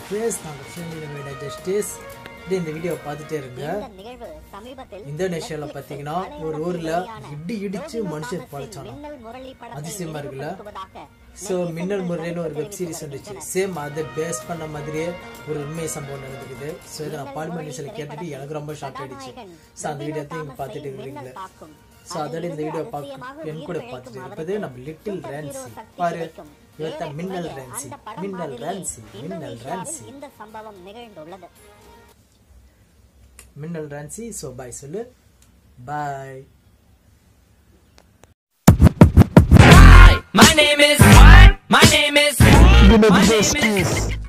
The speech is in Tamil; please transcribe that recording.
ஃப்ரெண்ட்ஸ் நாங்கள் ஃப்ரெண்ட் ஜஸ்டிஸ் இப்படி இந்த வீடியோ பார்த்துட்டே இருங்க இந்த நிகழ்வு சமீபத்தில் இந்தோனேஷியால பாத்தீங்கன்னா ஒரு ஊர்ல இடி இடிச்சு மனுஷர் பழச்சானா மின்னல் முரளி படத்தை அதிசயமா இருக்குல்ல நினைவுபடுத்துவதாக ஸோ மின்னல் முறையில ஒரு வெப் சீரிஸ் வந்துச்சு சேம் அதை பேஸ் பண்ண மாதிரியே ஒரு உண்மை சம்பவம் நடந்துக்குது ஸோ இதை நான் பார்லிமெண்ட் நியூஸில் கேட்டுட்டு எனக்கு ரொம்ப ஷாக் ஆயிடுச்சு ஸோ அந்த வீடியோ தான் இங்கே பார்த்துட்டு இருக்கிறீங்களே ஸோ அதோட இந்த வீடியோ பார்க்க என் கூட பார்த்துட்டு இருப்பது நம்ம லிட்டில் ரேன்சி பாரு இவத்த மின்னல் ரேன்சி மின்னல் ரேன்சி மின்னல் ரேன்சி இந்த சம்பவம் நிகழ்ந்துள்ளது மின்னல் ரேன்சி ஸோ பாய் சொல்லு பாய் My name is. My name is. My name is.